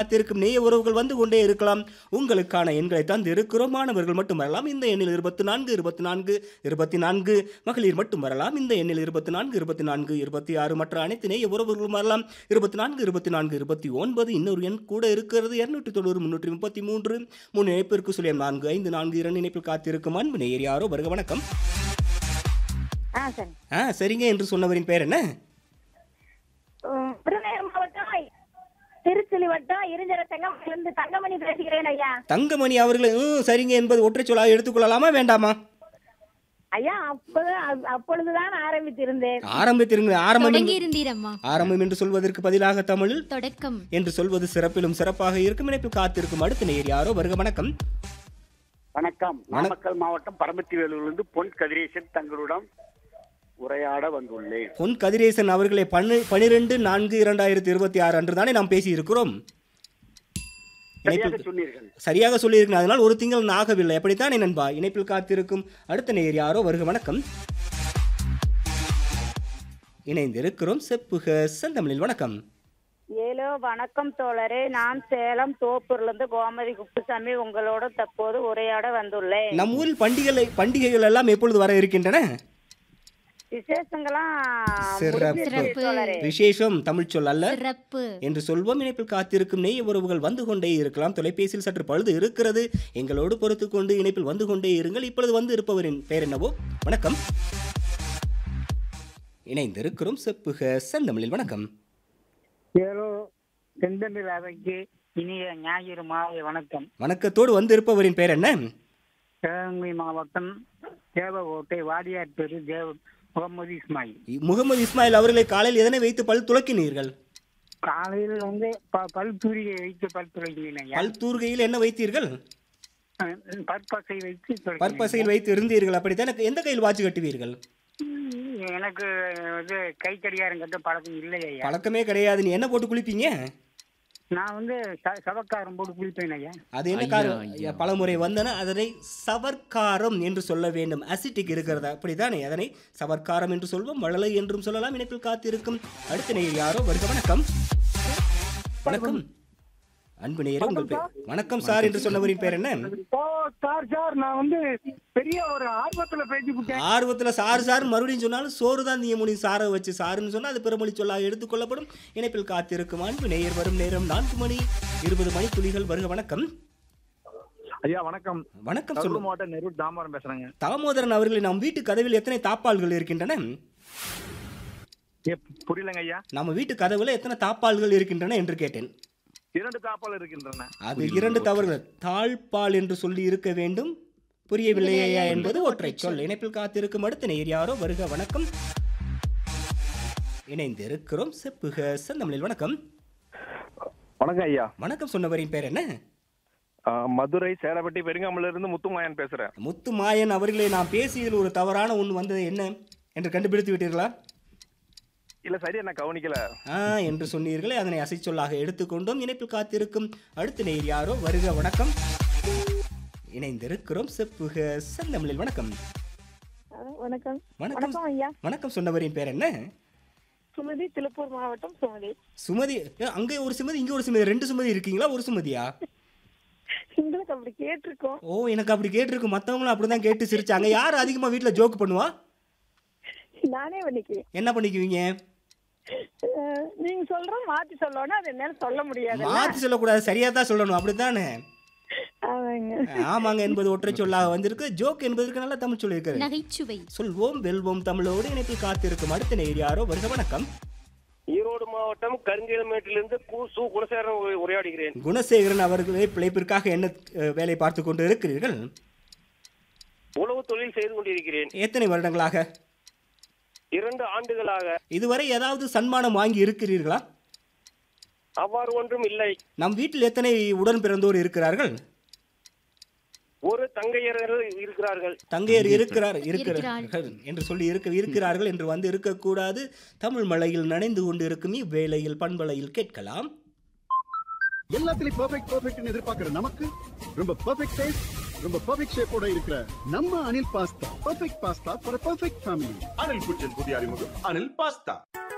காத்திருக்கும் நேய உறவுகள் வந்து கொண்டே இருக்கலாம் உங்களுக்கான எண்களை தந்து இருக்கிறோம் மாணவர்கள் மட்டும் வரலாம் இந்த எண்ணில் இருபத்தி நான்கு இருபத்தி நான்கு இருபத்தி நான்கு மகளிர் மட்டும் வரலாம் இந்த எண்ணில் இருபத்தி நான்கு இருபத்தி நான்கு இருபத்தி ஆறு மற்ற அனைத்து நேய உறவுகளும் வரலாம் இருபத்தி நான்கு இருபத்தி நான்கு இருபத்தி ஒன்பது இன்னொரு எண் கூட இருக்கிறது இருநூற்றி தொண்ணூறு முன்னூற்றி முப்பத்தி மூன்று மூணு இணைப்பிற்கு சுழியம் நான்கு ஐந்து நான்கு இரண்டு இணைப்பில் காத்திருக்கும் அன்பு நேயர் யாரோ வருக வணக்கம் ஆ சரி ஆ சரிங்க என்று சொன்னவரின் பெயர் என்ன உம், விருதுநகர் மாவட்டம் திருச்சுழி வட்டம் இருஞ்சர செங்கமணிலிருந்து தங்கமணி பேசுகிறேன் ஐயா தங்கமணி அவர்களை ம் சரிங்க என்பது ஒற்றை சொல்லாக எடுத்துக்கொள்ளலாமா வேண்டாமா ஐயா அப்போது அப்பொழுதுதான் ஆரம்பித்திருந்தேன் ஆரம்பித்திருங்க ஆரம்பம் தொடங்கி என்று- இருந்தீரம்மா ஆரம்பம் என்று சொல்வதற்கு பதிலாக தமிழில் தொடக்கம் என்று சொல்வது சிறப்பிலும் சிறப்பாக இருக்கும் இணைப்பில் காத்திருக்கும் அடுத்த நேர் யாரோ வருக வணக்கம் வணக்கம் நாமக்கல் மாவட்டம் பரமத்தி வேலூரிலிருந்து பொன் கதிரேசன் தங்களுடன் உரையாட வந்துள்ளேன் பொன் கதிரேசன் அவர்களை பன்னு பனிரெண்டு நான்கு இரண்டாயிரத்தி இருபத்தி ஆறு அன்று தானே நாம் பேசி இருக்கிறோம் சரியாக சொன்னீர்கள் சரியாக சொல்லியிருக்கேன் அதனால் ஒரு திங்கள் ஆகவில்லை அப்படித்தானே நண்பா இணைப்பில் காத்திருக்கும் அடுத்த நேர் யாரோ வருக வணக்கம் இணைந்திருக்கிறோம் செப்புக செந்தமிழில் வணக்கம் ஏலோ வணக்கம் தோழரே நான் சேலம் தோப்பூர்லேருந்து கோமதி குப்புசாமி உங்களோட தற்போது உரையாட வந்துள்ளேன் நம் ஊரில் பண்டிகைகளை பண்டிகைகள் எல்லாம் எப்பொழுது வர இருக்கின்றன விசேஷங்களாம் சிறப்பு. முடிஞ்சிருச்சு தோழரே விசேஷம் தமிழ் சொல் அல்ல சிறப்பு என்று சொல்வோம் இணைப்பில் காத்திருக்கும் நெய் உறவுகள் வந்து கொண்டே இருக்கலாம் தொலைபேசியில் சற்று பழுது இருக்கிறது எங்களோடு பொறுத்து கொண்டு இணைப்பில் வந்து கொண்டே இருங்கள் இப்பொழுது வந்து இருப்பவரின் பெயர் என்னவோ வணக்கம் இணைந்திருக்கிறோம் செப்புக செந்தமிழில் வணக்கம் ஏதோ செந்தமிழ் அவைக்கு இனிய ஞாயிறு மாலை வணக்கம் வணக்கத்தோடு வந்து இருப்பவரின் பெயர் என்ன சிவகங்கை மாவட்டம் தேவகோட்டை வாடியார் தெரு தேவ முகமது இஸ்மாயில் முகமது இஸ்மாயில் அவர்களை காலையில் எதனை வைத்து பல் துளக்கினீர்கள் காலையில் வந்து ப- பல்துரியை வைத்து பல் துளைக்கினேன் பல் தூர்கையில் என்ன வைத்தீர்கள் பற்பசை வைத்து துளைக்கினேன். பற்பசையில் வைத்து இருந்தீர்கள் அப்படித்தான் எந்த கையில் வாட்சி கட்டுவீர்கள் ம், எனக்கு வந்து கை கடிகாரம் கட்ட பழக்கம் இல்லை ஐயா பழக்கமே கிடையாது நீ என்ன போட்டு குளிப்பீங்க நான் வந்து ச- சவக்காரம் போட்டு குளிப்பேன் ஐயா அது என்ன காரணம் பலமுறை வந்தன அதனை சவர்க்காரம் என்று சொல்ல வேண்டும் அசிட்டிக் இருக்கிறது அப்படித்தானே அதனை சவர்க்காரம் என்று சொல்வோம் மழலை என்றும் சொல்லலாம் இணைப்பில் காத்திருக்கும் அடுத்த நேயர் யாரோ வருக வணக்கம் வணக்கம் அன்பு நேயர் உங்கள் பேர் வணக்கம் சார் என்று சொன்னவரின் பேர் என்ன ஓ சார் சார் நான் வந்து பெரிய ஒரு ஆர்வத்துல பேசி விட்டேன் ஆர்வத்தில் சாறு சார் மறுபடியும் சொன்னாலும் சோறு தான் நீ மொழி சாரை வச்சு சாருன்னு சொன்னால் அது பிறமொழி சொல்லாக எடுத்துக்கொள்ளப்படும் இணைப்பில் காத்திருக்கும் அன்பு நேயர் வரும் நேரம் நான்கு மணி இருபது மணி துளிகள் வருக வணக்கம் ஐயா வணக்கம் வணக்கம் கரூர் சொல்லுங்க மாவட்டம் நெரூர் தாமரம் பேசுறேங்க தாமோதரன் அவர்களே நம் வீட்டு கதவில் எத்தனை தாப்பால்கள் இருக்கின்றன ஏ, புரியலங்க ஐயா நம்ம வீட்டு கதவுல எத்தனை தாப்பால்கள் இருக்கின்றன என்று கேட்டேன் இரண்டு தாப்பால் இருக்கின்றன அது இரண்டு தவறுகள் தாழ்பால் என்று சொல்லி இருக்க வேண்டும் புரியவில்லையா என்பது ஒற்றை சொல் இணைப்பில் காத்திருக்கும் அடுத்த நேர் யாரோ வருக வணக்கம் இணைந்திருக்கிறோம் செப்புக செந்தமிழில் வணக்கம் வணக்கம் ஐயா வணக்கம் சொன்னவரின் பேர் என்ன ஆ, மதுரை சேலப்பட்டி பெருங்காமல இருந்து முத்துமாயன் பேசுறேன் முத்து மாயன் அவர்களே நான் பேசியதில் ஒரு தவறான ஒன்று வந்தது என்ன என்று கண்டுபிடித்து விட்டீர்களா இல்ல சரியா நான் கவனிக்கல ஆ என்று சொன்னீர்களே அதனை அசைச்சொல்லாக எடுத்துக்கொண்டோம் இணைப்பில் காத்திருக்கும் அடுத்த நேர் யாரோ வருக வணக்கம் இணைந்திருக்கிறோம் செப்புக செந்தமிழில் வணக்கம் வணக்கம் வணக்கம் வணக்கம் ஐயா வணக்கம் சொன்னவரின் பேர் என்ன சுமதி திருப்பூர் மாவட்டம் சுமதி சுமதி ஏ, அங்கே ஒரு சுமதி இங்கே ஒரு சுமதி ரெண்டு சுமதி இருக்கீங்களா ஒரு சுமதியா உங்களுக்கு அப்படி கேட்டிருக்கோம் ஓ எனக்கு அப்படி கேட்டிருக்கு மற்றவங்களும் அப்படிதான் கேட்டு சிரிச்சாங்க யார் அதிகமாக வீட்டில் ஜோக் பண்ணுவா நானே பண்ணிக்குவேன் என்ன பண்ணிக்குவீங்க அஹ், நீங்க சொல்றோம் மாத்தி சொல்லணும் அது என்னால சொல்ல முடியாது மாற்றி சொல்லக்கூடாது சரியாக தான் சொல்லணும் அப்படித்தானே ஆமாங்க ஆமாங்க என்பது ஒற்றை சொல்லாக வந்திருக்கு ஜோக் என்பதற்கு நல்ல தமிழ் சொல்லியிருக்கிறது நகைச்சுவை சொல்வோம் வெல்வோம் தமிழோடு இணைப்பில் காத்திருக்கும் அடுத்த நேர் யாரோ வருக வணக்கம் ஈரோடு மாவட்டம் கருங்கேலமேட்டிலிருந்து கு சு குணசேகரன் உரை- உரையாடுகிறேன் குணசேகரன் அவர்களே பிழைப்பிற்காக என்ன அஹ், வேலை பார்த்து கொண்டு இருக்கிறீர்கள் உழவு தொழில் செய்து கொண்டிருக்கிறேன் எத்தனை வருடங்களாக இரண்டு ஆண்டுகளாக இதுவரை ஏதாவது சன்மானம் வாங்கி இருக்கிறீர்களா அவ்வாறு ஒன்றும் இல்லை நம் வீட்டில் எத்தனை உடன் பிறந்தோர் இருக்கிறார்கள் ஒரு தங்கையர்கள் இருக்கிறார்கள் தங்கையர் இருக்கிறார் இருக்கிறார்கள் என்று சொல்லி இருக்க இருக்கிறார்கள் என்று வந்து இருக்கக்கூடாது தமிழ் மலையில் நனைந்து கொண்டு இருக்கும் இவ்வேளையில் பண்பலையில் கேட்கலாம் எல்லாத்துலயும் பெர்ஃபெக்ட் பெர்ஃபெக்ட்னு எதிர்பார்க்கிற நமக்கு ரொம்ப பெர்ஃபெக்ட் டேஸ்ட் ரொம்ப பெர்ஃபெக்ட் ஷேப்போட இருக்கிற நம்ம Anil pasta perfect pasta for perfect family Anil kitchen புதிய அறிமுகம் அனில் பாஸ்தா